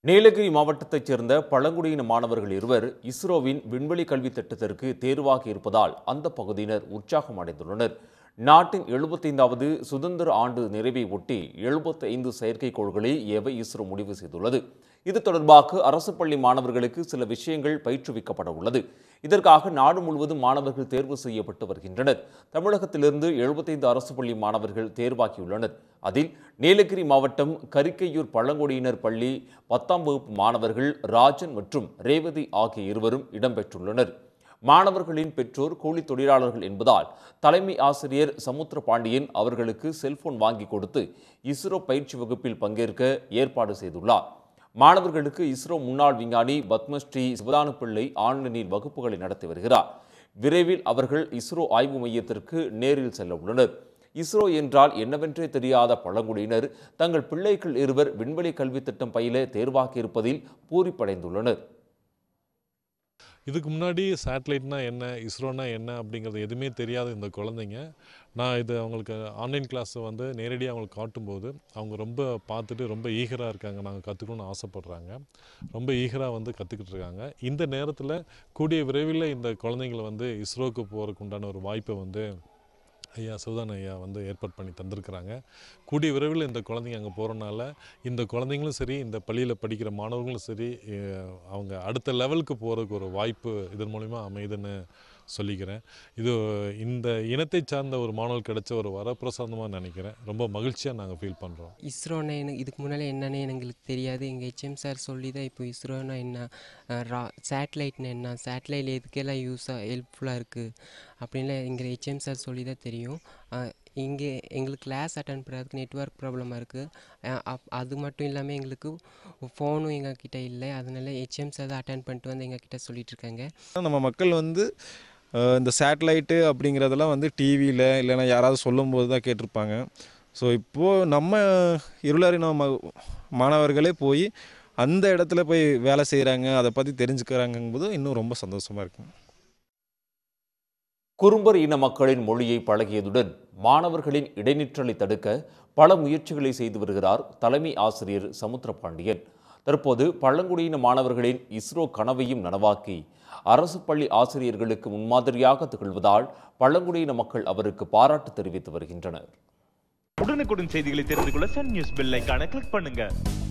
நீலகிரி மாவட்டத்தைச் சேர்ந்த பழங்குடியின மாணவர்கள் இருவர் இஸ்ரோவின் விண்வெளி கல்வி திட்டத்திற்கு தேர்வாகி இருப்பதால் அந்த பகுதியினர் உற்சாகம் அடைந்துள்ளனர் நாட்டின் எழுபத்தைந்தாவது சுதந்திர ஆண்டு நிறைவை ஒட்டி 75 செயற்கைக்கோள்களை ஏவ இஸ்ரோ முடிவு செய்துள்ளது இது தொடர்பாக அரசு பள்ளி மாணவர்களுக்கு சில விஷயங்கள் பயிற்றுவிக்கப்பட உள்ளது இதற்காக நாடு முழுவதும் மாணவர்கள் தேர்வு செய்யப்பட்டு வருகின்றனர் தமிழகத்திலிருந்து 75 அரசு பள்ளி மாணவர்கள் தேர்வாகியுள்ளனர் அதில் நீலகிரி மாவட்டம் கரிக்கையூர் பழங்குடியினர் பள்ளி பத்தாம் வகுப்பு மாணவர்கள் ராஜன் மற்றும் ரேவதி ஆகிய இருவரும் இடம்பெற்றுள்ளனர் மாணவர்களின் பெற்றோர் கூலி தொழிலாளர்கள் என்பதால் தலைமை ஆசிரியர் சமுத்திர பாண்டியன் அவர்களுக்கு செல்போன் வாங்கி கொடுத்து இஸ்ரோ பயிற்சி வகுப்பில் பங்கேற்க ஏற்பாடு செய்துள்ளார் மாணவர்களுக்கு இஸ்ரோ முன்னாள் விஞ்ஞானி பத்மஸ்ரீ சிவதானு பிள்ளை ஆன்லைனில் வகுப்புகளை நடத்தி வருகிறார் விரைவில் அவர்கள் இஸ்ரோ ஆய்வு மையத்திற்கு நேரில் செல்ல உள்ளனர் இஸ்ரோ என்றால் என்னவென்றே தெரியாத பழங்குடியினர் தங்கள் பிள்ளைகள் இருவர் விண்வெளி கல்வி திட்டம் பயில தேர்வாகியிருப்பதில் பூரிப்படைந்துள்ளனர் இதுக்கு முன்னாடி சேட்டலைட்னா என்ன இஸ்ரோனா என்ன அப்படிங்கிறது எதுவுமே தெரியாத இந்த குழந்தைங்க நான் இது அவங்களுக்கு ஆன்லைன் கிளாஸை வந்து நேரடியாக அவங்களுக்கு காட்டும்போது அவங்க ரொம்ப பார்த்துட்டு ரொம்ப ஈகராக இருக்காங்க நாங்கள் கற்றுக்கணும்னு ஆசைப்பட்றாங்க ரொம்ப ஈகராக வந்து கற்றுக்கிட்டு இருக்காங்க இந்த நேரத்தில் கூடிய விரைவில் இந்த குழந்தைங்களை வந்து இஸ்ரோவுக்கு போகிறதுக்கு உண்டான ஒரு வாய்ப்பை வந்து ஐயா சிவதான ஐயா வந்து ஏற்பாடு பண்ணி தந்திருக்கிறாங்க கூடிய விரைவில் இந்த குழந்தைங்க அங்கே போகிறனால இந்த குழந்தைங்களும் சரி இந்த பள்ளியில் படிக்கிற மாணவர்களும் சரி அஹ், அவங்க அடுத்த லெவலுக்கு போகிறதுக்கு ஒரு வாய்ப்பு இதன் மூலிமா அமையுதுன்னு சொல்லிக்கிறேன் இது இந்த இனத்தை சார்ந்த ஒரு மாணவர்கள் கிடைச்ச ஒரு வரப்பிரசாதமாக நினைக்கிறேன் ரொம்ப மகிழ்ச்சியாக நாங்கள் ஃபீல் பண்ணுறோம் இஸ்ரோன்னா எனக்கு இதுக்கு முன்னால் என்னன்னு எங்களுக்கு தெரியாது எங்கள் ஹெச்எம் சார் சொல்லி தான் இப்போ இஸ்ரோனா என்ன அஹ் ரா சேட்டலைட்னா என்ன சேட்டலைட் எதுக்கெல்லாம் யூஸாக ஹெல்ப்ஃபுல்லாக இருக்குது அப்படின்லாம் எங்கள் ஹெச்எம் சார் சொல்லி தான் தெரியும் அஹ் இங்கே எங்களுக்கு கிளாஸ் அட்டன் பண்ணுறதுக்கு நெட்ஒர்க் ப்ராப்ளமாக இருக்குது அப் அது மட்டும் இல்லாமல் எங்களுக்கு ஃபோனும் எங்கள் கிட்ட இல்லை அதனால ஹெச்எம் சார் தான் அட்டன் பண்ணிட்டு வந்து எங்கள் கிட்ட சொல்லிட்டு இருக்காங்க நம்ம மக்கள் வந்து அஹ், இந்த சேட்டலைட்டு அப்படிங்கிறதெல்லாம் வந்து டிவியில் இல்லைன்னா யாராவது சொல்லும்போது தான் கேட்டிருப்பாங்க ஸோ இப்போது நம்ம இருளறின ம மாணவர்களே போய் அந்த இடத்துல போய் வேலை செய்கிறாங்க அதை பற்றி தெரிஞ்சுக்கிறாங்கும்போது இன்னும் ரொம்ப சந்தோஷமாக இருக்கும் குறும்பர் இன மக்களின் மொழியை பழகியதுடன் மாணவர்களின் இடைநிற்றலை தடுக்க பல முயற்சிகளை செய்து வருகிறார் தலைமை ஆசிரியர் சமுத்திரபாண்டியன் தற்போது பழங்குடியின மாணவர்களின் இஸ்ரோ கனவையும் நனவாக்கி அரசு பள்ளி ஆசிரியர்களுக்கு முன்மாதிரியாக திகழ்வதால் பழங்குடியின மக்கள் அவருக்கு பாராட்டு தெரிவித்து வருகின்றனர் உடனுக்குடன் செய்திகளை தெரிந்து கொள்ள சன் நியூஸ் பெல் ஐகானை கிளிக் பண்ணுங்க